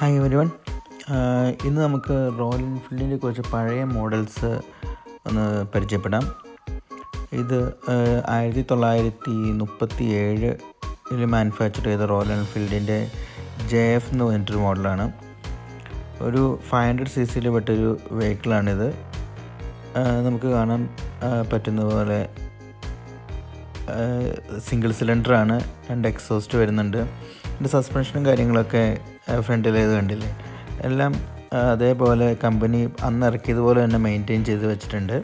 hi every one ഇന്ന് നമുക്ക് royal എൻഫീൽഡിൻ്റെ കുറച്ച് പഴയ മോഡൽസ് ഒന്ന് പരിചയപ്പെടാം ഇത് ആയിരത്തി തൊള്ളായിരത്തി മുപ്പത്തി ഏഴിൽ മാനുഫാക്ചർ ചെയ്ത റോയൽ എൻഫീൽഡിൻ്റെ ജെ എഫ് എന്ന് പറഞ്ഞിട്ടൊരു മോഡലാണ് ഒരു ഫൈവ് ഹൺഡ്രഡ് സി സിയിൽ പെട്ടൊരു വെഹിക്കിളാണിത് നമുക്ക് കാണാൻ ആ, പറ്റുന്ന പോലെ സിംഗിൾ സിലിണ്ടറാണ് രണ്ട് എക്സോസ്റ്റ് വരുന്നുണ്ട് ഇതിൻ്റെ സസ്പെൻഷനും കാര്യങ്ങളൊക്കെ ഫ്രണ്ടിൽ ഇത് കണ്ടില്ലേ എല്ലാം ആ, അതേപോലെ കമ്പനി അന്ന് ഇറക്കിയതുപോലെ തന്നെ മെയിൻറ്റെയിൻ ചെയ്ത് വെച്ചിട്ടുണ്ട്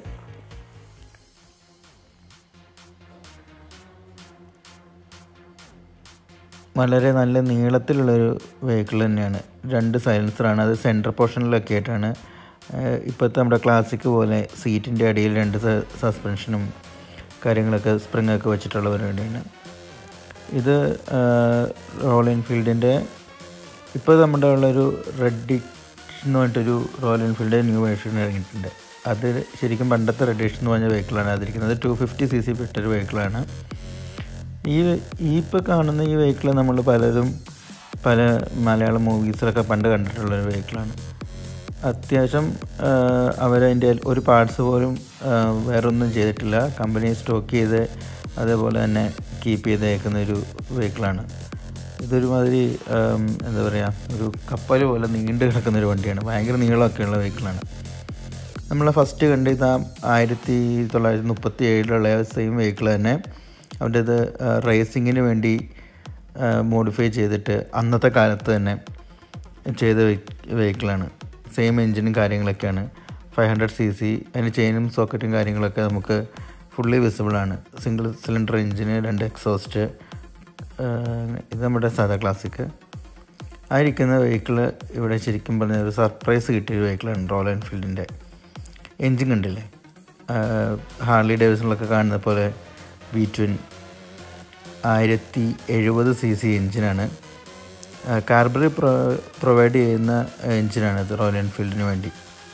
വളരെ നല്ല നീളത്തിലുള്ളൊരു വെഹിക്കിൾ തന്നെയാണ് രണ്ട് സൈലൻസറാണ് അത് സെൻറ്റർ പോർഷനിലൊക്കെ ആയിട്ടാണ് ഏഹ് ഇപ്പോഴത്തെ നമ്മുടെ ക്ലാസിക് പോലെ സീറ്റിൻ്റെ അടിയിൽ രണ്ട് സസ്പെൻഷനും കാര്യങ്ങളൊക്കെ സ്പ്രിങ് ഒക്കെ വെച്ചിട്ടുള്ള പരിപാടിയാണ് ഇത് റോയൽ എൻഫീൽഡിൻ്റെ ഇപ്പോൾ നമ്മുടെ ഉള്ളൊരു റെഡിഷ് എന്ന് പറഞ്ഞിട്ടൊരു റോയൽ എൻഫീൽഡ് ന്യൂ വേർഷൻ ഇറങ്ങിയിട്ടുണ്ട് അത് ശരിക്കും പണ്ടത്തെ റെഡിഷ് എന്ന് പറഞ്ഞ വെഹിക്കിളാണ് അതിരിക്കുന്നത് ടു ഫിഫ്റ്റി സി സി പെട്ടൊരു വെഹിക്കിളാണ് ഈ ഈ ഇപ്പോൾ കാണുന്ന ഈ വെഹിക്കിൾ നമ്മൾ പലരും പല മലയാളം മൂവീസിലൊക്കെ പണ്ട് കണ്ടിട്ടുള്ളൊരു വെഹിക്കിളാണ് അത്യാവശ്യം അവരതിൻ്റെ ഒരു പാർട്സ് പോലും ആ, വേറൊന്നും ചെയ്തിട്ടില്ല കമ്പനി സ്റ്റോക്ക് ചെയ്ത് അതേപോലെ തന്നെ കീപ്പ് ചെയ്തേക്കുന്ന ഒരു വെഹിക്കിളാണ് ഇതൊരുമാതിരി ആം, എന്താ പറയുക ഒരു കപ്പൽ പോലെ നീണ്ടു കിടക്കുന്ന ഒരു വണ്ടിയാണ് ഭയങ്കര നീളമൊക്കെയുള്ള വെഹിക്കിളാണ് നമ്മൾ ഫസ്റ്റ് കണ്ട ഇത് ആയിരത്തി തൊള്ളായിരത്തി മുപ്പത്തി ഏഴിലുള്ള സെയിം വെഹിക്കിൾ തന്നെ അവൻ്റെ ഇത് റേസിങ്ങിന് വേണ്ടി മോഡിഫൈ ചെയ്തിട്ട് അന്നത്തെ കാലത്ത് തന്നെ ചെയ്ത വെഹിക്കിളാണ് സെയിം എൻജിനും കാര്യങ്ങളൊക്കെയാണ് ഫൈവ് ഹൺഡ്രഡ് സി സി അതിന് ചെയിനും സോക്കറ്റും കാര്യങ്ങളൊക്കെ നമുക്ക് ഫുള്ളി വിസിബിളാണ് സിംഗിൾ സിലിണ്ടർ എൻജിന് രണ്ട് എക്സോസ്റ്റ് ഇത് നമ്മുടെ സാധാ ക്ലാസിക് ആയിരിക്കുന്ന വെഹിക്കിൾ ഇവിടെ ശരിക്കും പറഞ്ഞ ഒരു സർപ്രൈസ് കിട്ടിയൊരു വെഹിക്കിളാണ് റോയൽ എൻഫീൽഡിൻ്റെ എൻജിൻ കണ്ടില്ലേ ആഹ് ഹാർലി ഡേവിസണിലൊക്കെ കാണുന്ന പോലെ വി ട്വിൻ ആയിരത്തി എഴുപത് സി സി എൻജിനാണ് കാർബറി പ്രൊ പ്രൊവൈഡ് ചെയ്യുന്ന എൻജിനാണ് ഇത് റോയൽ എൻഫീൽഡിന് വേണ്ടി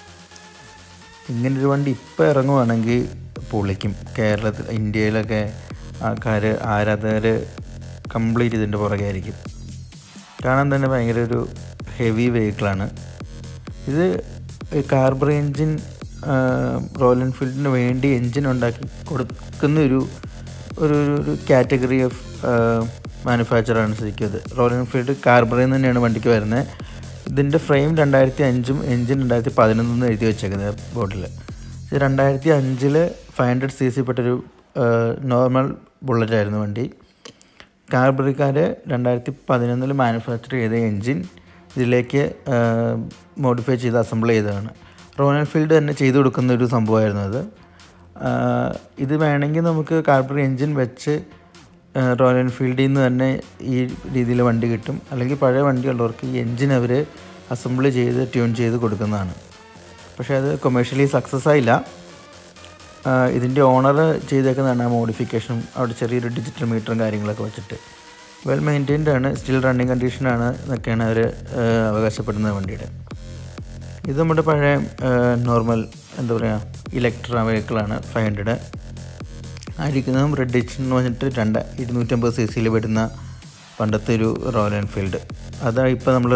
ഇങ്ങനൊരു വണ്ടി ഇപ്പോൾ ഇറങ്ങുവാണെങ്കിൽ പൊളിക്കും കേരളത്തിൽ ഇന്ത്യയിലൊക്കെ ആൾക്കാർ ആരാധകർ കംപ്ലീറ്റ് ഇതിൻ്റെ പുറകെ ആയിരിക്കും കാണാൻ തന്നെ ഭയങ്കര ഒരു ഹെവി വെഹിക്കിളാണ് ഇത് കാർബർ എൻജിൻ റോയൽ എൻഫീൽഡിന് വേണ്ടി എൻജിൻ ഉണ്ടാക്കി കൊടുക്കുന്ന ഒരു ഒരു ഒരു- ഒരു കാറ്റഗറി ഓഫ് മാനുഫാക്ചറാണ് ശരിക്കും അത് റോയൽ എൻഫീൽഡ് കാർബറിൽ നിന്ന് തന്നെയാണ് വണ്ടിക്ക് വരുന്നത് ഇതിൻ്റെ ഫ്രെയിം രണ്ടായിരത്തി അഞ്ചും എൻജിൻ രണ്ടായിരത്തി പതിനൊന്നും എഴുതി വെച്ചേക്കുന്നത് ബോർഡിൽ ഇത് രണ്ടായിരത്തി അഞ്ചിൽ ഫൈവ് ഹൺഡ്രഡ് സി സി പെട്ടൊരു നോർമൽ ബുള്ളറ്റായിരുന്നു വണ്ടി കാർബറിക്കാർ രണ്ടായിരത്തി പതിനൊന്നിൽ മാനുഫാക്ചർ ചെയ്ത എൻജിൻ ഇതിലേക്ക് മോഡിഫൈ ചെയ്ത് അസംബിൾ ചെയ്തതാണ് റോയൽ എൻഫീൽഡ് തന്നെ ചെയ്തു കൊടുക്കുന്ന ഒരു സംഭവമായിരുന്നു അത് ആ, ഇത് വേണമെങ്കിൽ നമുക്ക് കാർബറി എൻജിൻ വെച്ച് ആ, റോയൽ എൻഫീൽഡിൽ നിന്ന് തന്നെ ഈ രീതിയിൽ വണ്ടി കിട്ടും അല്ലെങ്കിൽ പഴയ വണ്ടി ഉള്ളവർക്ക് ഈ എൻജിൻ അവർ അസംബിൾ ചെയ്ത് ട്യൂൺ ചെയ്ത് കൊടുക്കുന്നതാണ് പക്ഷേ അത് കൊമേഴ്ഷ്യലി സക്സസ് ആയില്ല ആ, ഇതിൻ്റെ ഓണർ ചെയ്തേക്കുന്നതാണ് ആ മോഡിഫിക്കേഷനും അവിടെ ചെറിയൊരു ഡിജിറ്റൽ മീറ്ററും കാര്യങ്ങളൊക്കെ വെച്ചിട്ട് വെൽ മെയിൻറ്റൈൻഡ് ആണ് സ്റ്റിൽ റണ്ണിങ് കണ്ടീഷനാണ് എന്നൊക്കെയാണ് അവർ അവകാശപ്പെടുന്നത് വണ്ടിയുടെ ഇത് നമ്മുടെ പഴയ നോർമൽ എന്താ പറയുക ഇലക്ട്ര വെഹിക്കിളാണ് ഫൈവ് ഹൺഡ്രഡ് ആയിരിക്കുന്നതും റെഡ് എച്ച് എന്ന് പറഞ്ഞിട്ട് രണ്ട് ഇരുന്നൂറ്റമ്പത് സി സിയിൽ വരുന്ന പണ്ടത്തെ ഒരു റോയൽ എൻഫീൽഡ് അതാണ് ഇപ്പോൾ നമ്മൾ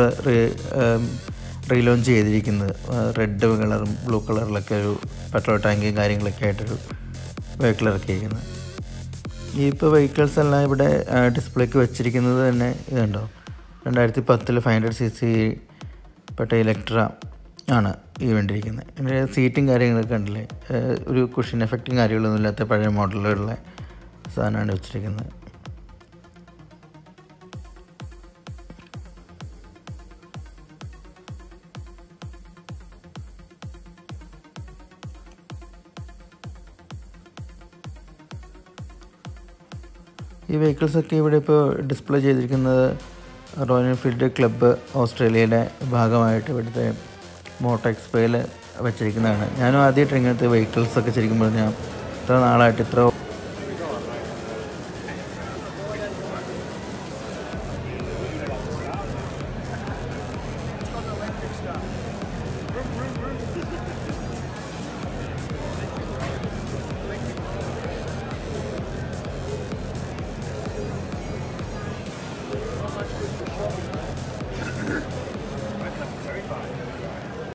റീലോഞ്ച് ചെയ്തിരിക്കുന്നത് റെഡ് കളറും ബ്ലൂ കളറിലൊക്കെ ഒരു പെട്രോൾ ടാങ്കും കാര്യങ്ങളൊക്കെ ആയിട്ടൊരു വെഹിക്കിൾ ഇറക്കിയിരിക്കുന്നത് ഈ ഇപ്പോൾ വെഹിക്കിൾസ് എല്ലാം ഇവിടെ ഡിസ്പ്ലേക്ക് വെച്ചിരിക്കുന്നത് തന്നെ ഇതുണ്ടോ രണ്ടായിരത്തി പത്തിൽ ഫൈവ് ഹൺഡ്രഡ് സി സി പെട്ട ഇലക്ട്ര ആണ് ഈ വേണ്ടിയിരിക്കുന്നത് ഇതിൻ്റെ സീറ്റും കാര്യങ്ങളൊക്കെ ഉണ്ടല്ലേ ഏഹ് ഒരു കുഷൻ എഫക്റ്റും കാര്യങ്ങളൊന്നും ഇല്ലാത്ത പഴയ മോഡലുകളിലെ സാധനമാണ് വെച്ചിരിക്കുന്നത് ഈ വെഹിക്കിൾസൊക്കെ ഇവിടെ ഇപ്പോൾ ഡിസ്പ്ലേ ചെയ്തിരിക്കുന്നത് റോയൽ എൻഫീൽഡ് ക്ലബ്ബ് ഓസ്ട്രേലിയയുടെ ഭാഗമായിട്ട് ഇവിടുത്തെ മോട്ടോ എക്സ്പോയിൽ വെച്ചിരിക്കുന്നതാണ് ഞാനും ആദ്യമായിട്ട് ഇങ്ങനത്തെ വെഹിക്കിൾസൊക്കെ ശരിക്കും പറഞ്ഞാൽ ഇത്ര നാളായിട്ട് ഇത്ര